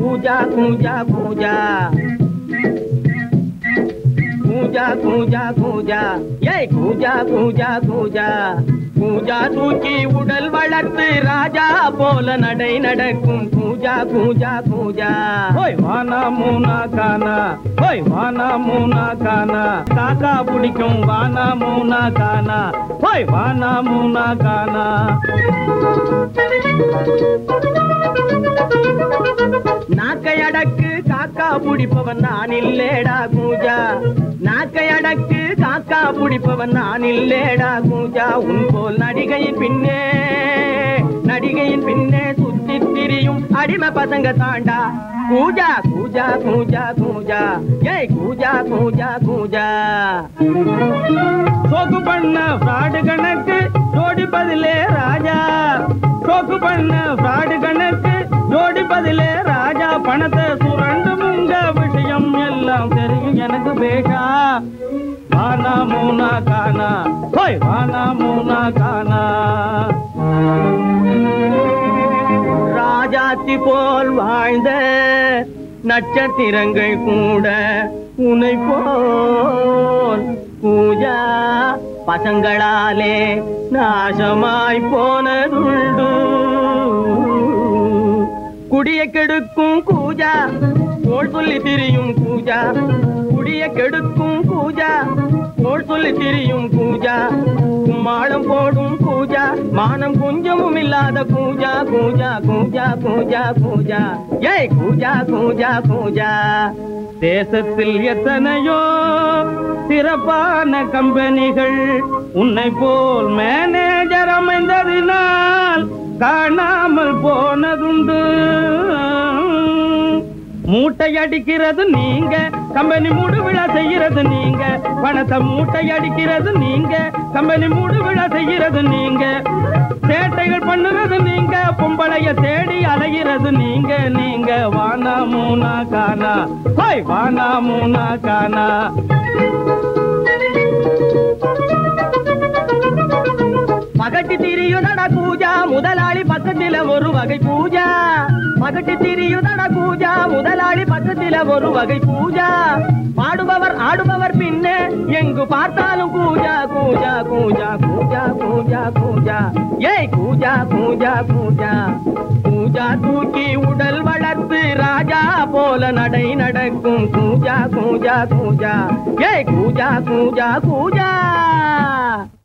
கூஜா கூஜா கூஜா கூஜா கூஜா கூஜா ஏய் கூஜா கூஜா கூஜா கூஜா தூக்கி உடல் வளர்த்து ராஜா போல நடை நடக்கும் கூஜா கூஜா கூஜா ஓய் வானா மூனா கானா ஓய் வானா மூனா கானா காக்கா பிடிக்கும் வானா மூனா கானா ஓய் வானா மூனா கானா நாக்கை அடக்கு காக்கா பிடிப்பவன் நான் இல்லேடா கூஜா நாக்கை அடக்கு காக்கா பிடிப்பவன் நான் இல்லேடா கூஜா உன் போல் நடிகையின் பின்னே நடிகையின் பின்னே சுத்தி திரியும் அடிமை பசங்க தாண்டா கூஜா கூஜா கூஜா கூஜா ஏய் கூஜா கூஜா கூஜா சோக்கு பண்ண ஃப்ராடு கணக்கு ஜோடி பதிலே ராஜா சோக்கு பண்ண ஃப்ராடு கணக்கு ஜோடி பதிலே ராஜா பணத்தை சுரண்டு முங்க விஷயம் எல்லாம் தெரியும் எனக்கு பேஷா வானா மூனா கானா ஹோய் வானா மூனா கானா ராஜாத்தி போல் வாழ்ந்த நட்சத்திரங்கள் கூட உனை போல் பூஜா பசங்களாலே நாசமாய் போனதுண்டு குடிய கெடுக்கும் கூஜா கோள் சொல்லி திரியும் கூஜா குடிய கெடுக்கும் கூஜா கோள் சொல்லி திரியும் கூஜா கும்மாளம் போடும் கூஜா மானம் கொஞ்சமும் இல்லாத கூஜா கூஜா கூஜா கூஜா கூஜா ஏய் கூஜா கூஜா கூஜா தேசத்தில் எத்தனையோ சிறப்பான கம்பெனிகள் உன்னை போல் மேனேஜர் அமைந்ததினால் காணாமல் போனதுண்டு மூட்டை அடிக்கிறது நீங்க கம்பெனி மூடு விழா செய்யறது நீங்க பணத்தை மூட்டை அடிக்கிறது நீங்க கம்பெனி மூடு விழா செய்யறது நீங்க சேட்டைகள் பண்ணுறது நீங்க பொம்பளைய தேடி அலைகிறது நீங்க நீங்க வானா மூனா கானா ஹோய் வானா மூனா கானா பகட்டு திரியுதடா கூஜா முதலாளி பக்கத்தில ஒரு வகை பூஜா பகட்டு திரியுதடா கூஜா முதலாளி பக்கத்தில ஒரு வகை பூஜா பாடுபவர் ஆடுபவர் பின்னே எங்கு பார்த்தாலும் கூஜா கூஜா கூஜா கூஜா கூஜா கூஜா ஏய் கூஜா கூஜா கூஜா கூஜா தூக்கி உடல் வளர்த்து ராஜா போல நடை நடக்கும் கூஜா கூஜா கூஜா ஏய் கூஜா கூஜா கூஜா